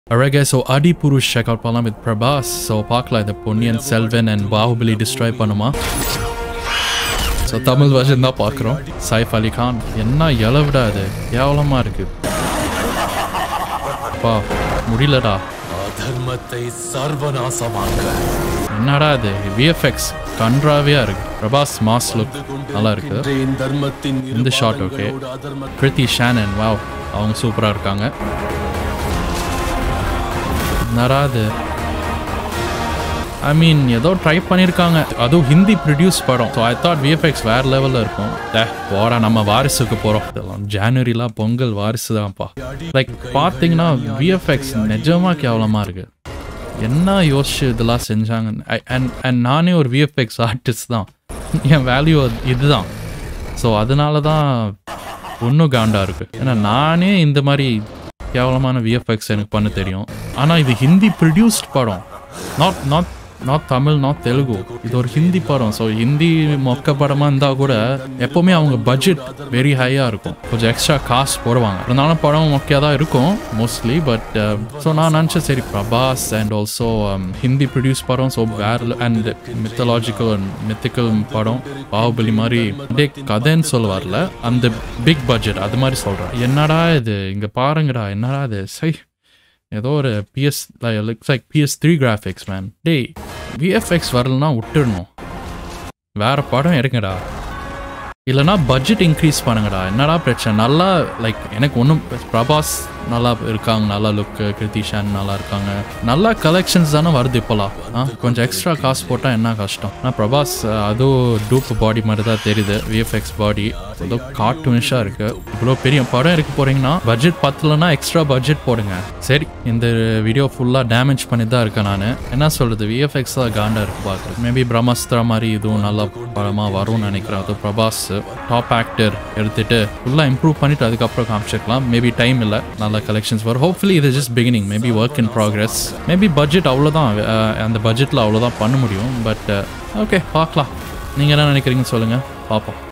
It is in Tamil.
Alright guys, so Adi Purush check out Palam with Prabhas. So பார்க்கலாம் இந்த பொன்னியின் செல்வன் and பாகுபலி டிஸ்ட்ராய் பண்ணுமா ஸோ தமிழ் வருஷன் தான் பார்க்குறோம் சைஃப் அலி கான் என்ன இளவிடா இது கேவலமாக இருக்கு பா முடியலடா அதர்மத்தை சர்வநாசமாக்க என்னடா இது விஎஃப்எக்ஸ் கன்றாவியாக இருக்கு பிரபாஸ் மாஸ் லுக் நல்லா இருக்கு இருக்கின்றேன் தர்மத்தின் இந்த ஷாட் ஓகே இருபாலங்களோடு அதர்ம கிருத்தி ஷானன் வாவ் அவங்க சூப்பராக இருக்காங்க என்னடா இது ஐ மீன் ஏதோ ட்ரை பண்ணியிருக்காங்க அதுவும் ஹிந்தி ப்ரொடியூஸ் படம் ஸோ ஐ தாட் விஎஃப்எக்ஸ் வேற லெவலில் இருக்கும் டே போடா நம்ம வாரிசுக்கு போகிறோம் இதெல்லாம் ஜான்வரிலாம் பொங்கல் வாரிசு தான்ப்பா லைக் பார்த்தீங்கன்னா விஎஃப்எக்ஸ் நிஜமாக கேவலமாக இருக்கு என்ன யோசிச்சு இதெல்லாம் செஞ்சாங்க அண்ட் அண்ட் நானே ஒரு விஎஃப்எக்ஸ் ஆர்டிஸ்ட் தான் என் வேல்யூ இதுதான் ஸோ அதனால தான் ஒன்றும் காண்டா இருக்கு ஏன்னா நானே இந்த மாதிரி கேவலமான விஎஃப்எக்ஸ் எனக்கு பண்ண தெரியும் ஆனால் இது ஹிந்தி ப்ரொடியூஸ்ட் படம் not not not Tamil not Telugu இது ஒரு ஹிந்தி படம் ஸோ ஹிந்தி மொக்க படமாக இருந்தால் கூட எப்போவுமே அவங்க பட்ஜெட் வெரி ஹையாக இருக்கும் கொஞ்சம் எக்ஸ்ட்ரா காசு போடுவாங்க அதனால படம் மொக்கையாக தான் இருக்கும் மோஸ்ட்லி பட் ஸோ நான் நினச்சேன் சரி Prabhas and also Hindi produce படம் ஸோ வேற அண்ட் மித்தலாஜிக்கல் அண்ட் மித்திக்கல் படம் பாகுபலி மாதிரி அப்படியே கதைன்னு சொல்லுவார்ல அந்த பிக் பட்ஜெட் அது மாதிரி சொல்கிறேன் என்னடா இது இங்கே பாருங்கடா என்னடா இது சை ஏதோ ஒரு PS looks like PS three graphics man டேய் விஎஃப்எக்ஸ் வரலனா விட்டுடணும் வேற படம் எடுங்கடா இல்லைனா பட்ஜெட் இன்க்ரீஸ் பண்ணுங்கடா என்னடா பிரச்சனை நல்லா லைக் எனக்கு ஒன்றும் பிரபாஸ் நல்லா இருக்காங்க நல்லா லுக்கு கிருத்திஷான் நல்லா இருக்காங்க நல்லா கலெக்ஷன்ஸ் தானே வருது இப்போலாம் ஆ கொஞ்சம் எக்ஸ்ட்ரா காசு போட்டால் என்ன கஷ்டம் ஆனால் பிரபாஸ் அஹ், அதுவும் டூப் பாடி மாதிரி தான் தெரியுது விஎஃப்எக்ஸ் பாடி ஏதோ கார்ட்டூனிஷாக இருக்கு இவ்வளோ பெரிய படம் எடுக்க போறீங்கன்னா பட்ஜெட் பத்தலன்னா எக்ஸ்ட்ரா பட்ஜெட் போடுங்க சரி இந்த வீடியோ ஃபுல்லாக டேமேஜ் பண்ணி தான் இருக்கேன் நான் என்ன சொல்றது விஎஃப்எக்ஸ் தான் காண்டா இருக்கு பார்க்குறது மேபி பிரம்மஸ்திரா மாதிரி இதுவும் நல்ல படமாக வரும்னு நினைக்கிறேன் அது பிரபாஸ் டாப் ஆக்டர் எடுத்துட்டு ஃபுல்லாக இம்ப்ரூவ் பண்ணிட்டு அதுக்கப்புறம் காமிச்சிருக்கலாம் மேபி டைம் இல்லை நல்ல கலெக்ஷன்ஸ் வரும் ஹோப்ஃபுல்லி இது just beginning maybe work in progress maybe budget அவ்வளோதான் அஹ், அந்த பட்ஜெட்டில் அவ்வளோதான் பண்ண முடியும் பட் ஓகே பார்க்கலாம் நீங்கள் என்ன நினைக்கிறீங்கன்னு சொல்லுங்கள் பார்ப்போம்